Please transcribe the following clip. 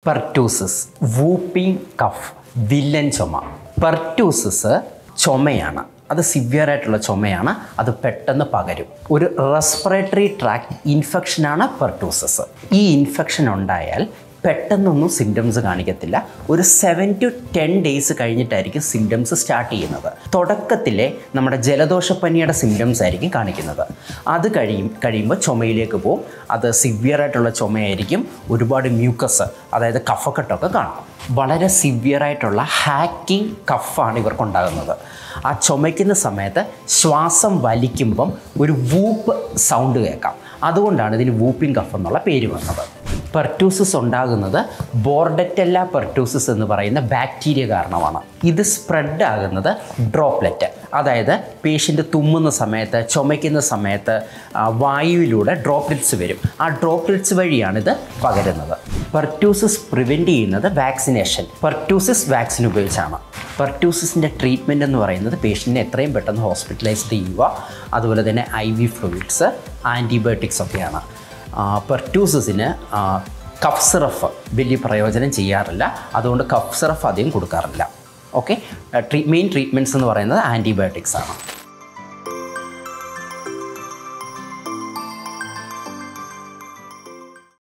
pertussis whooping cough വില്ലൻ ചുമ pertussis ചുമയാണ് അത് സിവിയർ ആയിട്ടുള്ള ചുമയാണ് അത് പെട്ടെന്ന് പകരും ഒരു റെസ്പിറേറ്ററി ട്രാക്ക് ഇൻഫെക്ഷനാണ് പെർട്ടൂസസ് ഈ ഇൻഫെക്ഷൻ ഉണ്ടായാൽ പെട്ടെന്നൊന്നും സിംറ്റംസ് കാണിക്കത്തില്ല ഒരു സെവൻ ടു ടെൻ ഡേയ്സ് കഴിഞ്ഞിട്ടായിരിക്കും സിംറ്റംസ് സ്റ്റാർട്ട് ചെയ്യുന്നത് തുടക്കത്തിലെ നമ്മുടെ ജലദോഷപ്പനിയുടെ സിംറ്റംസ് ആയിരിക്കും കാണിക്കുന്നത് അത് കഴിയും കഴിയുമ്പോൾ ചുമയിലേക്ക് പോകും അത് സിവിയർ ആയിട്ടുള്ള ചുമയായിരിക്കും ഒരുപാട് മ്യൂക്കസ് അതായത് കഫക്കെട്ടൊക്കെ കാണും വളരെ സിവിയർ ആയിട്ടുള്ള ഹാക്കിംഗ് കഫാണ് ഇവർക്കുണ്ടാകുന്നത് ആ ചുമയ്ക്കുന്ന സമയത്ത് ശ്വാസം വലിക്കുമ്പം ഒരു വൂപ്പ് സൗണ്ട് കേൾക്കാം അതുകൊണ്ടാണ് ഇതിന് വൂപ്പിംഗ് കഫ് എന്നുള്ള പേര് വന്നത് പെർട്ടൂസിസ് ഉണ്ടാകുന്നത് ബോർഡറ്റെല്ല പെർട്ടൂസിസ് എന്ന് പറയുന്ന ബാക്ടീരിയ കാരണമാണ് ഇത് സ്പ്രെഡ് ആകുന്നത് ഡ്രോപ്ലെറ്റ് അതായത് പേഷ്യൻ്റ് തുമ്മുന്ന സമയത്ത് ചുമയ്ക്കുന്ന സമയത്ത് ആ, വായുവിലൂടെ ഡ്രോപ്ലെറ്റ്സ് വരും ആ ഡ്രോപ്ലെറ്റ്സ് വഴിയാണ് ഇത് പകരുന്നത് പെർട്ടൂസിസ് പ്രിവെൻറ്റ് ചെയ്യുന്നത് വാക്സിനേഷൻ പെർട്ടൂസിസ് വാക്സിൻ ഉപയോഗിച്ചാണ് പെർട്ടൂസിസിൻ്റെ ട്രീറ്റ്മെൻറ്റ് എന്ന് പറയുന്നത് പേഷ്യൻറ്റിനെ എത്രയും പെട്ടെന്ന് ഹോസ്പിറ്റലൈസ് ചെയ്യുക അതുപോലെ തന്നെ ഐ വി ഫ്ലൂയിഡ്സ് ആൻറ്റിബയോട്ടിക്സ് ഒക്കെയാണ് പെർട്ടൂസിന് കഫ് സിറഫ് വലിയ പ്രയോജനം ചെയ്യാറില്ല അതുകൊണ്ട് കഫ് സിറഫ് അധികം കൊടുക്കാറില്ല ഓക്കെ ട്രീ മെയിൻ ട്രീറ്റ്മെൻറ്റ്സ് എന്ന് പറയുന്നത് ആൻറ്റിബയോട്ടിക്സ് ആണ്